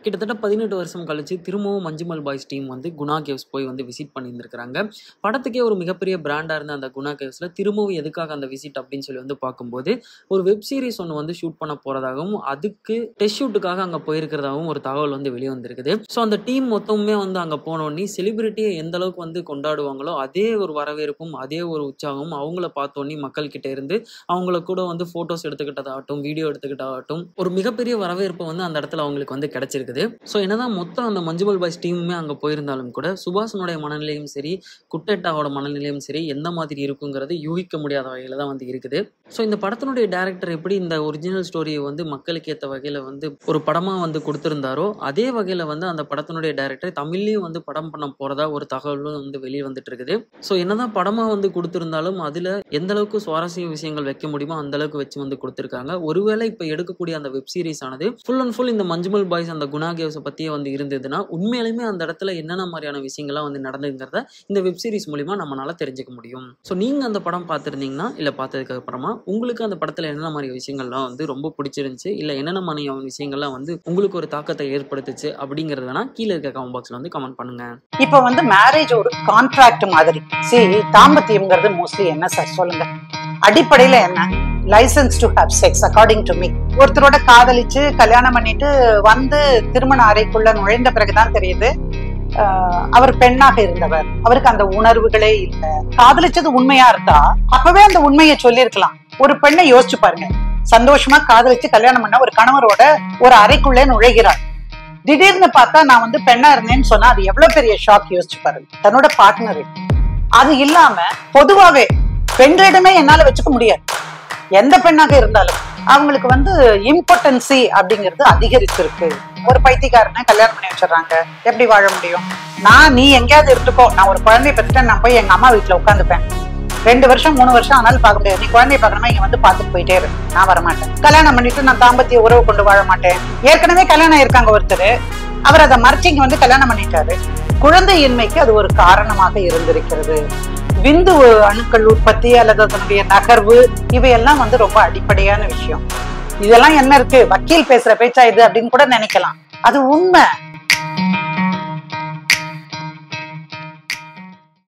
கிட்டத்தட்ட பதினெட்டு வருஷம் கழிச்சு திரும்பவும் மஞ்சுமல் பாய்ஸ் டீம் வந்து குணா கேவ்ஸ் போய் வந்து விசிட் பண்ணியிருந்திருக்கிறாங்க படத்துக்கே ஒரு மிகப்பெரிய பிராண்டாக இருந்த அந்த குணா கேவ்ஸில் திரும்பவும் எதுக்காக அந்த விசிட் அப்படின்னு சொல்லி வந்து பார்க்கும்போது ஒரு வெப் சீரிஸ் ஒன்று வந்து ஷூட் பண்ண போகிறதாகவும் அதுக்கு டெஸ்ட் ஷூட்டுக்காக அங்கே போயிருக்கிறதாகவும் ஒரு தகவல் வந்து வெளியே வந்திருக்குது ஸோ அந்த டீம் மொத்தமுமே வந்து அங்கே போனோடனே செலிபிரிட்டியை எந்த அளவுக்கு வந்து கொண்டாடுவாங்களோ அதே ஒரு வரவேற்பும் அதே ஒரு உற்சாகமும் அவங்கள பார்த்தோன்னே மக்கள் கிட்ட இருந்து அவங்கள கூட வந்து ஃபோட்டோஸ் எடுத்துக்கிட்டதாகட்டும் வீடியோ எடுத்துக்கிட்டாகட்டும் ஒரு மிகப்பெரிய வரவேற்பு வந்து அந்த இடத்துல அவங்களுக்கு வந்து கிடைச்சிருக்குது ஸோ என்னதான் மொத்தம் அந்த மஞ்சுமல் பாய்ஸ் டீமுமே அங்கே போயிருந்தாலும் கூட சுபாஷனுடைய மனநிலையும் சரி குட்டேட்டாவோட மனநிலையும் சரி எந்த மாதிரி இருக்குங்கிறது யூகிக்க முடியாத வகையில் தான் வந்து இருக்குது ஸோ இந்த படத்தினுடைய டேரக்டர் எப்படி இந்த ஒரிஜினல் ஸ்டோரியை வந்து மக்களுக்கு ஏற்ற வகையில் வந்து ஒரு படமாக வந்து கொடுத்துருந்தாரோ அதே வகையில் வந்து அந்த படத்தினுடைய டேரக்டர் தமிழ்லையும் வந்து படம் பண்ண போகிறதா ஒரு தகவலும் வந்து வெளியே வந்துட்டு இருக்குது ஸோ என்னதான் படமாக வந்து கொடுத்துருந்தாலும் அதில் எந்த அளவுக்கு சுவாரஸ்ய விஷயங்கள் வைக்க முடியுமோ அந்த அளவுக்கு வச்சு வந்து கொடுத்துருக்காங்க ஒருவேளை இப்போ எடுக்கக்கூடிய அந்த வெப் சீரிஸ் ஆனது ஃபுல் அண்ட் ஃபுல் இந்த மஞ்சுமல் பாய்ஸ் அந்த குணா கேவ்ஸை பற்றியே வந்து இருந்ததுன்னா உண்மையாலுமே அந்த இடத்துல என்னென்ன மாதிரியான விஷயங்கள்லாம் வந்து நடந்துங்கிறத இந்த வெப் சீரிஸ் மூலிமா நம்மளால தெரிஞ்சுக்க முடியும் ஸோ நீங்கள் அந்த படம் பார்த்துருந்தீங்கன்னா இல்லை பார்த்ததுக்கு அப்புறமா உங்களுக்கு அந்த படத்தில் என்னென்ன மாதிரி விஷயங்கள்லாம் வந்து ரொம்ப பிடிச்சிருந்துச்சு இல்லை என்னென்ன மாதிரியான விஷயங்கள்லாம் வந்து உங்களுக்கு ஒரு தாக்கத்தை ஏற்படுத்துச்சு அப்படிங்கிறது வேணா கீழே இருக்க கமெண்ட் பாக்ஸில் வந்து கமெண்ட் பண்ணுங்க இப்ப வந்து மேரேஜ் ஒரு கான்ட்ராக்ட் மாதிரி சரி தாம்பத்தியம்ங்கிறது மோஸ்ட்லி என்ன சார் சொல்லுங்க அடிப்படையில என்ன licence to have sex according to me ஒருத்தரோட காதலிச்சு கல்யாணம் பண்ணிட்டு வந்து திருமண அறைக்குள்ள நுழைந்த பிறகுதான் தெரியுது ஆஹ், அவர் பெண்ணாக இருந்தவர் அவருக்கு அந்த உணர்வுகளே இல்லை காதலிச்சது உண்மையா இருந்தா அப்பவே அந்த உண்மையை சொல்லியிருக்கலாம் ஒரு பெண்ணை யோசிச்சு பாருங்க சந்தோஷமா காதலிச்சு கல்யாணம் பண்ண ஒரு கணவரோட ஒரு அறைக்குள்ளே நுழைகிறார் திடீர்னு பார்த்தா நான் வந்து பெண்ணா இருந்தேன்னு சொன்னா அது எவ்வளவு பெரிய ஷாக் யோசிச்சு பாருங்க தன்னோட பார்ட்னர் அது இல்லாம பொதுவாவே பெண்களிடமே என்னால வச்சுக்க முடியாது எந்த பெண்ணாக இருந்தாலும் அவங்களுக்கு வந்து இம்பார்ட்டன்சி அப்படிங்கிறது அதிகரிச்சிருக்கு ஒரு பைத்தியக்காரனை கல்யாணம் பண்ணி வச்சிடுறாங்க எப்படி வாழ முடியும் நான் நீ எங்கேயாவது இருந்துக்கோ நான் ஒரு குழந்தைய பெற்றுட்டேன் நான் போய் எங்க அம்மா வீட்டுல உட்காந்துப்பேன் ரெண்டு வருஷம் மூணு வருஷம் ஆனாலும் பார்க்க முடியாது நீ குழந்தைய பார்க்கணுமா இங்க வந்து பார்த்துட்டு போயிட்டே இரு நான் வர மாட்டேன் கல்யாணம் பண்ணிட்டு நான் தாம்பத்திய உறவு கொண்டு வாழ மாட்டேன் ஏற்கனவே கல்யாணம் இருக்காங்க ஒருத்தர் அவர் அதை மறைச்சு இங்க வந்து கல்யாணம் பண்ணிட்டாரு குழந்தையின்மைக்கு அது ஒரு காரணமாக இருந்திருக்கிறது விந்து அணுக்கள் உற்பத்தி அல்லது அதனுடைய நகர்வு இவையெல்லாம் வந்து ரொம்ப அடிப்படையான விஷயம் இதெல்லாம் என்ன இருக்கு வக்கீல் பேசுற பேச்சா இது அப்படின்னு கூட நினைக்கலாம் அது உண்மை